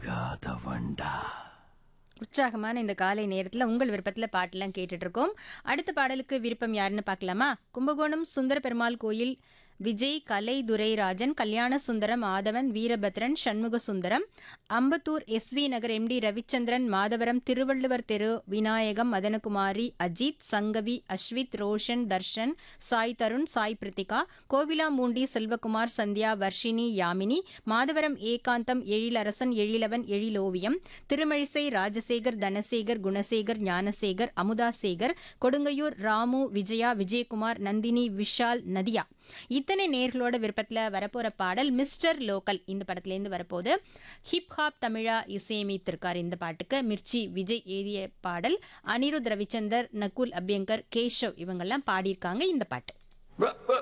தூங்காதவன்டா உற்சாகமான இந்த காலை நேரத்தில் உங்கள் விருப்பத்தில் பாட்டெல்லாம் கேட்டுட்டு இருக்கோம் அடுத்த பாடலுக்கு விருப்பம் யாருன்னு பார்க்கலாமா கும்பகோணம் சுந்தர பெருமாள் கோயில் விஜய் கலை துரைராஜன் கல்யாண சுந்தரம் ஆதவன் வீரபத்ரன் சண்முக சுந்தரம் அம்பத்தூர் எஸ்வி நகர் எம்டி ரவிச்சந்திரன் மாதவரம் திருவள்ளுவர் தெரு விநாயகம் மதனகுமாரி அஜித் சங்கவி அஸ்வித் ரோஷன் தர்ஷன் சாய் தருண் சாய் பிரித்திகா கோவிலாமூண்டி செல்வகுமார் சந்தியா வர்ஷினி யாமினி மாதவரம் ஏகாந்தம் எழிலரசன் எழிலவன் எழிலோவியம் திருமழிசை ராஜசேகர் தனசேகர் குணசேகர் ஞானசேகர் அமுதாசேகர் கொடுங்கையூர் ராமு விஜயா விஜயகுமார் நந்தினி விஷால் நதியா இத்தனை நேர்களோட விருப்பத்தில் வரப்போற பாடல் மிஸ்டர் லோக்கல் இந்த படத்துலேருந்து வரப்போகுது ஹிப்ஹாப் தமிழா இசையமைத்திருக்கார் இந்த பாட்டுக்கு மிர்ச்சி விஜய் எழுதிய பாடல் அனிருத் ரவிச்சந்தர் நகுல் அபியங்கர் கேஷவ் இவங்கெல்லாம் பாடியிருக்காங்க இந்த பாட்டு ப- ப-